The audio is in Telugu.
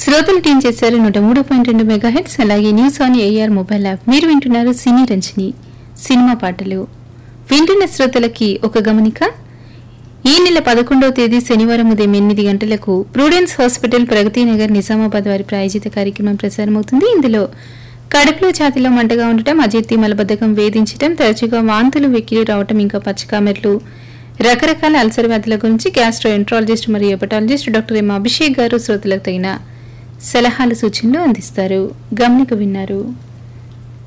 శ్రోతలు టీం చేశారు నూట మూడు పాయింట్ రెండు మెగా హెడ్స్ అలాగే news on AIR mobile app మీరు వింటున్నారు సినీ రంజని సినిమా పాటలు వింటున్న శ్రోతలకి ఒక గమనిక ఈ నెల పదకొండవ తేదీ శనివారం ఉదయం ఎనిమిది గంటలకు ప్రూడెన్స్ హాస్పిటల్ ప్రగతి నగర్ నిజామాబాద్ వారి ప్రాయోజిత కార్యక్రమం ప్రసారమవుతుంది ఇందులో కడుపులో ఛాతీలో మంటగా ఉండటం అజీర్తి మలబద్ధకం వేధించటం తరచుగా వాంతులు వెక్కిలు రావటం ఇంకా పచ్చకామెర్లు రకరకాల అల్సర్ వ్యాధుల గురించి గ్యాస్ట్రో ఎంట్రాలజిస్ట్ మరియు హెపటాలజిస్ట్ డాక్టర్ ఎం అభిషేక్ గారు శ్రోతలకు తగిన సలహాలు సూచనలు అందిస్తారు గమనిక విన్నారు